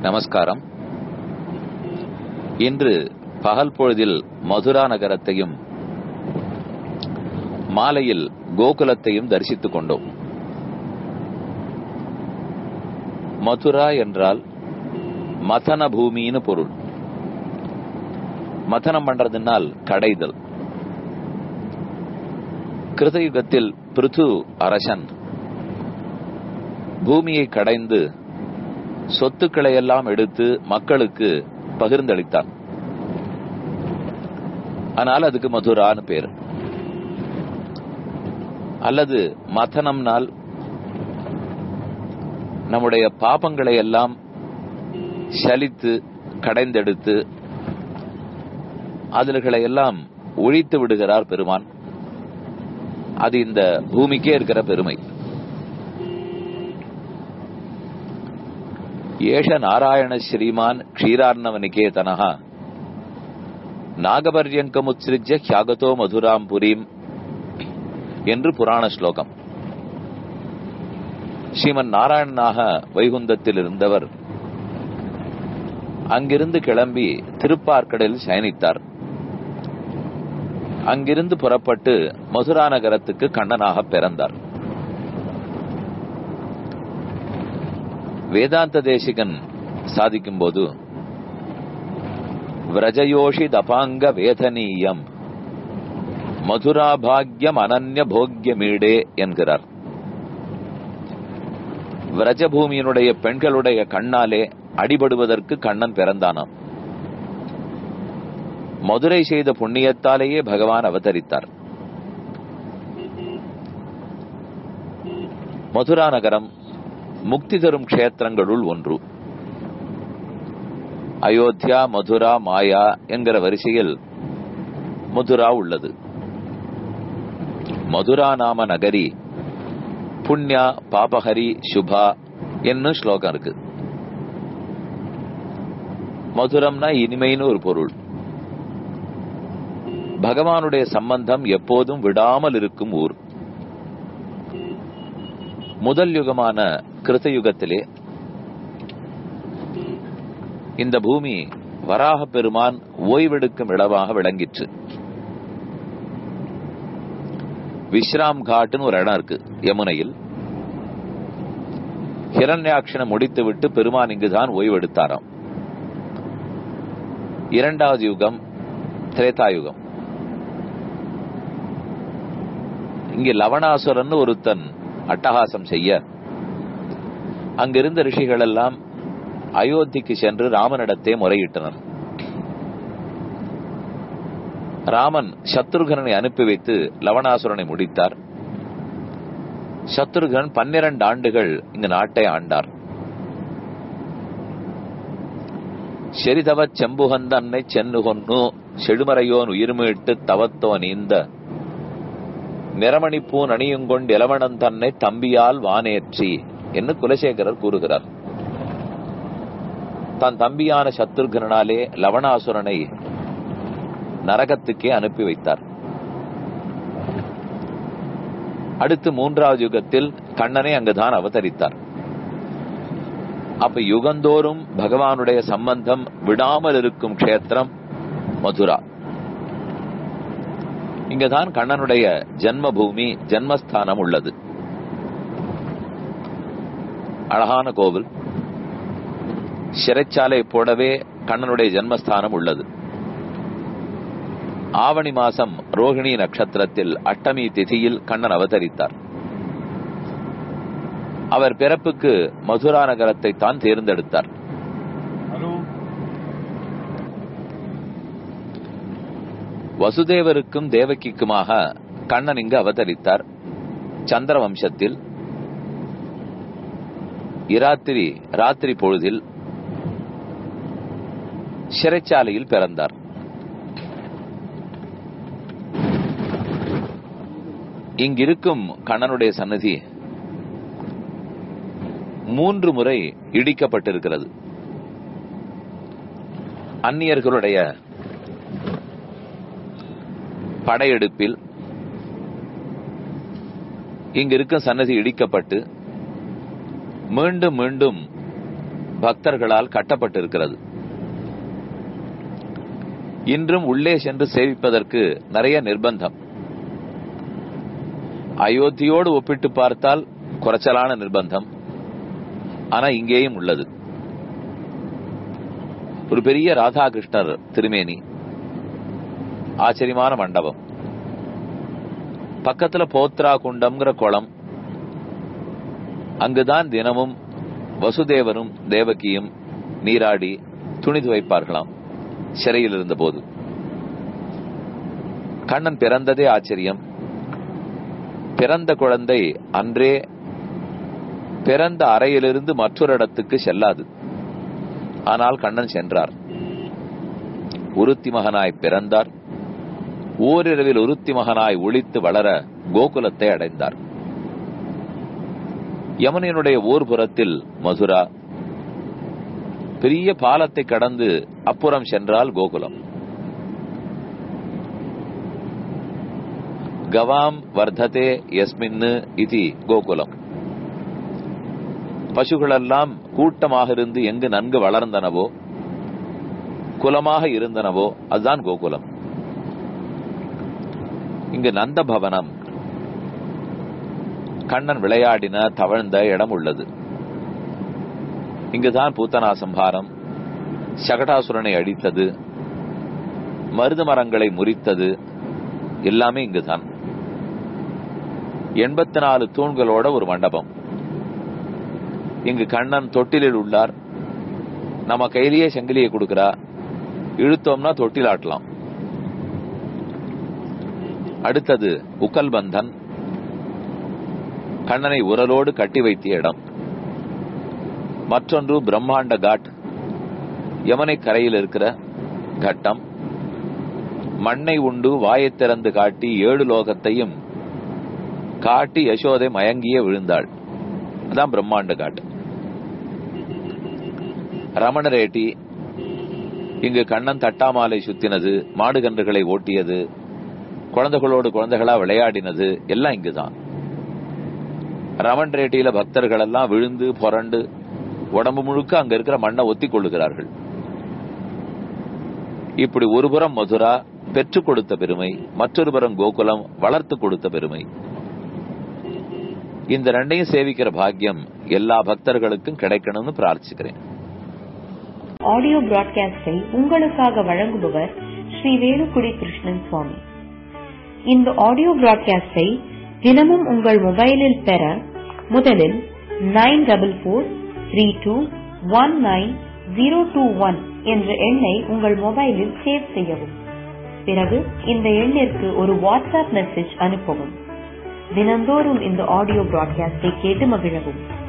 நமஸ்காரம் இன்று பகல் பொழுதில் மதுரா நகரத்தையும் மாலையில் கோகுலத்தையும் தரிசித்துக் கொண்டோம் மதுரா என்றால் மதன பூமின்னு பொருள் மதனம் பண்றதுனால் கடைதல் கிருதயுகத்தில் பிருது அரசன் பூமியை கடைந்து சொத்துக்களை எல்லாம் எடுத்து மக்களுக்கு பகிர்ந்தளித்தான் ஆனால் அதுக்கு மதுரான்னு பேர் அல்லது மதனம்னால் நம்முடைய பாபங்களை எல்லாம் சலித்து கடைந்தெடுத்து அதுகளை எல்லாம் ஒழித்து விடுகிறார் பெருமான் அது இந்த பூமிக்கே இருக்கிற பெருமை ஏஷ நாராயண ஸ்ரீமான் க்ஷீரார்ணவ நிகேதனஹ நாகபர்யங்கமுத்ஸ்ரிஜ்ய ஹியாகதோ மதுராம் புரீம் என்று புராண ஸ்லோகம் ஸ்ரீமன் நாராயணனாக வைகுந்தத்தில் இருந்தவர் அங்கிருந்து கிளம்பி திருப்பார்க்கடலில் சயனித்தார் அங்கிருந்து புறப்பட்டு மதுரா நகரத்துக்கு கண்ணனாக பிறந்தார் வேதாந்த தேசிகன் சாதிக்கும் போது விரஜயோஷி தபாங்க வேதனீயம் மதுராபாகியம் அனன்ய போக்கியமீடே என்கிறார் விரஜபூமியினுடைய பெண்களுடைய கண்ணாலே அடிபடுவதற்கு கண்ணன் பிறந்தானாம் மதுரை செய்த புண்ணியத்தாலேயே பகவான் அவதரித்தார் மதுரா நகரம் முக்தி தரும் க்ஷேத்திரங்களுள் ஒன்று அயோத்தியா மதுரா மாயா என்கிற வரிசையில் மதுரா உள்ளது மதுரா நாம நகரி புண்ணியா பாபஹரி சுபா என்ன ஸ்லோகம் இருக்கு மதுரம்னா இனிமைன்னு ஒரு பொருள் பகவானுடைய சம்பந்தம் எப்போதும் விடாமல் இருக்கும் ஊர் முதல் யுகமான கிருத்த யுகத்திலே இந்த பூமி வராக பெருமான் ஓய்வெடுக்கும் இடமாக விளங்கிற்று விஸ்ராம் காட்டுன்னு ஒரு இடம் இருக்கு யமுனையில் ஹிரண்யாட்சனை முடித்துவிட்டு பெருமான் இங்குதான் ஓய்வெடுத்தாராம் இரண்டாவது யுகம் திரேதாயுகம் இங்கே லவணாசுரன் ஒருத்தன் அட்டகாசம் செய்ய அங்கிருந்த ரிஷிகள் எல்லாம் அயோத்திக்கு சென்று ராமனிடத்தே முறையிட்டனர் ராமன் சத்ருகனை அனுப்பி வைத்து லவணாசுரனை முடித்தார் சத்ருகன் பன்னிரண்டு ஆண்டுகள் இங்கு நாட்டை ஆண்டார் செரிதவ செம்புகந்தன்னை சென்னு கொன்னு செழுமறையோன் உயிர்மீட்டு தவத்தோன் இந்த நிறமணிப்பூன் அணியுங்கொண்டு இளவணன் தன்னை தம்பியால் வானேற்றி என்று குலசேகரர் கூறுகிறார் தன் தம்பியான சத்ருகனாலே லவணாசுரனை நரகத்துக்கே அனுப்பி வைத்தார் அடுத்து மூன்றாவது யுகத்தில் கண்ணனை அங்குதான் அவதரித்தார் அப்ப யுகந்தோறும் பகவானுடைய சம்பந்தம் விடாமல் இருக்கும் க்ஷேத்திரம் மதுரா இங்கதான் கண்ணனுடைய ஜென்ம பூமி ஜென்மஸ்தானம் உள்ளது அழகான கோவில் சிறைச்சாலை போடவே கண்ணனுடைய ஜென்மஸ்தானம் உள்ளது ஆவணி மாசம் ரோகிணி நட்சத்திரத்தில் அட்டமி திதியில் கண்ணன் அவதரித்தார் அவர் பிறப்புக்கு மதுரா நகரத்தை தான் தேர்ந்தெடுத்தார் வசுதேவருக்கும் தேவகிக்குமாக கண்ணன் இங்கு அவதரித்தார் சந்திர வம்சத்தில் இராத்திரி ராத்திரி பொழுதில் சிறைச்சாலையில் பிறந்தார் இங்கிருக்கும் கண்ணனுடைய சன்னதி மூன்று முறை இடிக்கப்பட்டிருக்கிறது அந்நியர்களுடைய படையெடுப்பில் இங்கு இருக்கும் சன்னதி இடிக்கப்பட்டு மீண்டும் மீண்டும் பக்தர்களால் கட்டப்பட்டிருக்கிறது இன்றும் உள்ளே சென்று சேவிப்பதற்கு நிறைய நிர்பந்தம் அயோத்தியோடு ஒப்பிட்டு பார்த்தால் குறைச்சலான நிர்பந்தம் ஆனா இங்கேயும் உள்ளது ஒரு பெரிய ராதாகிருஷ்ணர் திருமேனி ஆச்சரியமான மண்டபம் பக்கத்துல போத்ரா குண்டம்ங்கிற குளம் அங்குதான் தினமும் வசுதேவரும் தேவகியும் நீராடி துணி துவைப்பார்களாம் சிறையில் இருந்த போது கண்ணன் பிறந்ததே ஆச்சரியம் பிறந்த குழந்தை அன்றே பிறந்த அறையிலிருந்து மற்றொரு இடத்துக்கு செல்லாது ஆனால் கண்ணன் சென்றார் உருத்தி மகனாய் பிறந்தார் ஓரிரவில் உருத்தி மகனாய் ஒளித்து வளர கோகுலத்தை அடைந்தார் யமுனையினுடைய ஓர் புறத்தில் மதுரா பெரிய பாலத்தை கடந்து அப்புறம் சென்றால் கோகுலம் கவாம் வர்த்ததே எஸ்மின்னு இது கோகுலம் பசுகளெல்லாம் கூட்டமாக இருந்து எங்கு நன்கு வளர்ந்தனவோ குலமாக இருந்தனவோ அதுதான் கோகுலம் இங்கு நந்த பவனம் கண்ணன் விளையாடின தவழ்ந்த இடம் உள்ளது இங்குதான் பூத்தனா சம்ஹாரம் சகடாசுரனை அடித்தது மருது மரங்களை முறித்தது எல்லாமே இங்குதான் எண்பத்தி நாலு தூண்களோட ஒரு மண்டபம் இங்கு கண்ணன் தொட்டிலில் உள்ளார் நம்ம கையிலேயே செங்கிலியை கொடுக்கிறா இழுத்தோம்னா தொட்டில் ஆட்டலாம் அடுத்தது உக்கல் பந்தன் கண்ணனை உரலோடு கட்டி வைத்திய இடம் மற்றொன்று பிரம்மாண்ட காட் யமனை கரையில் இருக்கிற கட்டம் மண்ணை உண்டு வாயைத் திறந்து காட்டி ஏழு லோகத்தையும் காட்டி யசோதை மயங்கியே விழுந்தாள் அதான் பிரம்மாண்ட காட் ரமணரேட்டி இங்கு கண்ணன் தட்டாமாலை சுத்தினது மாடுகன்றுகளை ஓட்டியது குழந்தைகளோடு குழந்தைகளா விளையாடினது எல்லாம் இங்குதான் ரமன் ரேட்டியில பக்தர்கள் எல்லாம் விழுந்து புரண்டு உடம்பு முழுக்க அங்க இருக்கிற மண்ணை ஒத்தி கொள்ளுகிறார்கள் இப்படி ஒருபுறம் மதுரா பெற்றுக் கொடுத்த பெருமை மற்றொரு புறம் கோகுலம் வளர்த்து கொடுத்த பெருமை இந்த ரெண்டையும் சேவிக்கிற பாக்கியம் எல்லா பக்தர்களுக்கும் கிடைக்கணும்னு பிரார்த்திக்கிறேன் ஆடியோ பிராட்காஸ்டை உங்களுக்காக வழங்குபவர் ஸ்ரீ வேலுக்குடி கிருஷ்ணன் சுவாமி இந்த ஆடியோ பிராட்காஸ்டை தினமும் உங்கள் மொபைலில் பெற முதலில் nine double four three two one nine zero two one என்ற எண்ணை உங்கள் மொபைலில் சேவ் செய்யவும் பிறகு இந்த எண்ணிற்கு ஒரு வாட்ஸ்அப் மெசேஜ் அனுப்பவும் தினந்தோறும் இந்த ஆடியோ பிராட்காஸ்டை கேட்டு மகிழவும்